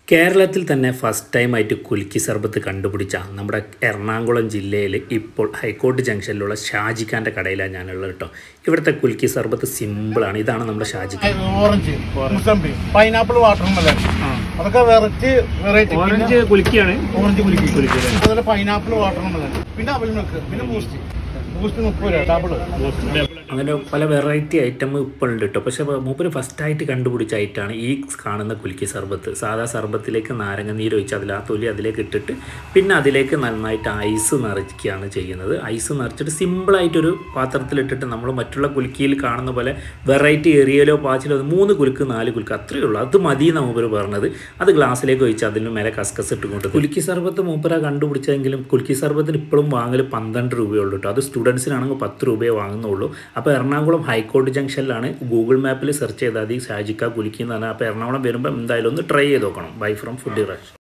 കേരളത്തിൽ തന്നെ ഫസ്റ്റ് ടൈമായിട്ട് കുലുക്കി സർബത്ത് കണ്ടുപിടിച്ച നമ്മുടെ എറണാകുളം ജില്ലയിൽ ഇപ്പോൾ ഹൈക്കോടതി ജംഗ്ഷനിലുള്ള ഷാജിഖാൻ്റെ കടയിലാണ് ഞാനുള്ളത് കേട്ടോ ഇവിടുത്തെ കുലുക്കി സർബത്ത് സിമ്പിളാണ് ഇതാണ് നമ്മുടെ ഷാജിഖാൻ ഓറഞ്ച് മുസംബി പൈനാപ്പിൾ വാട്ടർ മെലൺ അതൊക്കെ വെറൈറ്റി വെറൈറ്റി ഓറഞ്ച് കുലുക്കിയാണ് ഓറഞ്ച് കുലുക്കി കുലുക്കി അല്ലേ? അതുപോലെ പൈനാപ്പിൾ വാട്ടർ മെലൺ പിന്നെ അവൽ മിൽക്ക് പിന്നെ ബൂസ്റ്റ് ബൂസ്റ്റ് മുപ്പത് രൂപ ഡബിൾ അങ്ങനെ പല വെറൈറ്റി ഐറ്റം ഇപ്പോൾ ഉണ്ട് കേട്ടോ പക്ഷേ മൂപ്പര് ഫസ്റ്റായിട്ട് കണ്ടുപിടിച്ച ഐറ്റമാണ് ഈ കാണുന്ന കുലുക്കി സർബത്ത് സാധാ സർബത്തിലേക്ക് നാരങ്ങ നീര് ഒഴിച്ച് അതിൽ ആ തൊലി അതിലേക്ക് ഇട്ടിട്ട് പിന്നെ അതിലേക്ക് നന്നായിട്ട് ഐസ് നിറയ്ക്കുകയാണ് ചെയ്യുന്നത് ഐസ് നിറച്ചിട്ട് സിമ്പിളായിട്ടൊരു പാത്രത്തിലിട്ടിട്ട് നമ്മൾ മറ്റുള്ള കുലുക്കിയിൽ കാണുന്ന പോലെ വെറൈറ്റി എറിയലോ പാച്ചിലോ അത് മൂന്ന് കുലുക്ക് നാല് കുലുക്ക് അത്രയേ ഉള്ളൂ അത് മതി എന്നാണ് മൂപ്പര് പറഞ്ഞത് അത് ഗ്ലാസ്സിലേക്ക് ഒഴിച്ച് അതിന് മേലെ കസ്കസ് ഇട്ട് കൊണ്ട് കുലുക്കി സർബത്ത് മൂപ്പര കണ്ടുപിടിച്ചെങ്കിലും കുലുക്കി സർബത്തിന് ഇപ്പോഴും വാങ്ങൽ പന്ത്രണ്ട് രൂപയുള്ളൂ കേട്ടോ അത് സ്റ്റുഡൻസിനാണെങ്കിൽ പത്ത് രൂപയെ വാങ്ങുന്നുള്ളൂ അപ്പോൾ എറണാകുളം ഹൈക്കോടതി ജംഗ്ഷനിലാണ് ഗൂഗിൾ മാപ്പിൽ സെർച്ച് ചെയ്താൽ മതി ഷാജിക്ക കുലുക്കി എന്ന് പറഞ്ഞാൽ അപ്പോൾ എറണാകുളം വരുമ്പോൾ എന്തായാലും ഒന്ന് ട്രൈ ചെയ്ത് നോക്കണം ബൈ ഫ്രം ഫുഡ് റഷ്